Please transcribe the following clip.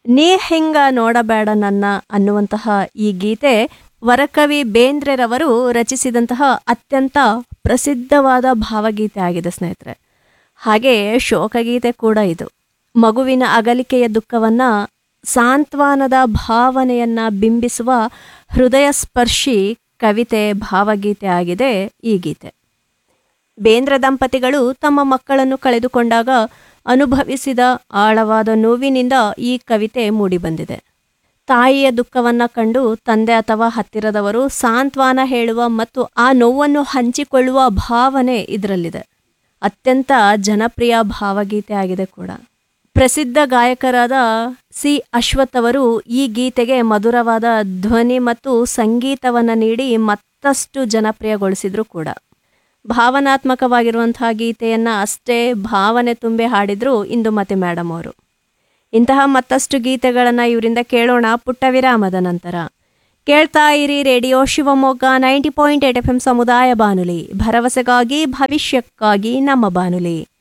ನೀ ಹೆಂಗ ನೋಡಬೇಡ ನನ್ನ ಅನ್ನುವಂತಹ ಈ ಗೀತೆ ವರಕವಿ ಬೇಂದ್ರೆರವರು ರಚಿಸಿದಂತಹ ಅತ್ಯಂತ ಪ್ರಸಿದ್ಧವಾದ ಭಾವಗೀತೆ ಆಗಿದೆ ಸ್ನೇಹಿತರೆ ಹಾಗೆ ಶೋಕಗೀತೆ ಕೂಡ ಇದು ಮಗುವಿನ ಅಗಲಿಕೆಯ ದುಃಖವನ್ನ ಸಾಂತ್ವನದ ಭಾವನೆಯನ್ನ ಬಿಂಬಿಸುವ ಹೃದಯ ಸ್ಪರ್ಶಿ ಕವಿತೆ ಭಾವಗೀತೆ ಆಗಿದೆ ಈ ಗೀತೆ ಬೇಂದ್ರ ದಂಪತಿಗಳು ತಮ್ಮ ಮಕ್ಕಳನ್ನು ಕಳೆದುಕೊಂಡಾಗ ಅನುಭವಿಸಿದ ಆಳವಾದ ನೋವಿನಿಂದ ಈ ಕವಿತೆ ಮೂಡಿಬಂದಿದೆ ತಾಯಿಯ ದುಃಖವನ್ನ ಕಂಡು ತಂದೆ ಅಥವಾ ಹತ್ತಿರದವರು ಸಾಂತ್ವನ ಹೇಳುವ ಮತ್ತು ಆ ನೋವನ್ನು ಹಂಚಿಕೊಳ್ಳುವ ಭಾವನೆ ಇದರಲ್ಲಿದೆ ಅತ್ಯಂತ ಜನಪ್ರಿಯ ಭಾವಗೀತೆ ಆಗಿದೆ ಕೂಡ ಪ್ರಸಿದ್ಧ ಗಾಯಕರಾದ ಸಿ ಅಶ್ವಥ್ ಅವರು ಈ ಗೀತೆಗೆ ಮಧುರವಾದ ಧ್ವನಿ ಮತ್ತು ಸಂಗೀತವನ್ನು ನೀಡಿ ಮತ್ತಷ್ಟು ಜನಪ್ರಿಯಗೊಳಿಸಿದ್ರು ಕೂಡ ಭಾವನಾತ್ಮಕವಾಗಿರುವಂತಹ ಗೀತೆಯನ್ನ ಅಷ್ಟೇ ಭಾವನೆ ತುಂಬಿ ಹಾಡಿದ್ರು ಇಂದುಮತಿ ಮೇಡಮ್ ಅವರು ಇಂತಹ ಮತ್ತಷ್ಟು ಗೀತೆಗಳನ್ನು ಇವರಿಂದ ಕೇಳೋಣ ಪುಟ್ಟ ವಿರಾಮದ ನಂತರ ಕೇಳ್ತಾ ಇರಿ radio Shivamogga ninety point eight F M ಸಮುದಾಯ ಬಾನುಲಿ ಭರವಸೆಗಾಗಿ ಭವಿಷ್ಯಕ್ಕಾಗಿ ನಮ್ಮ ಬಾನುಲಿ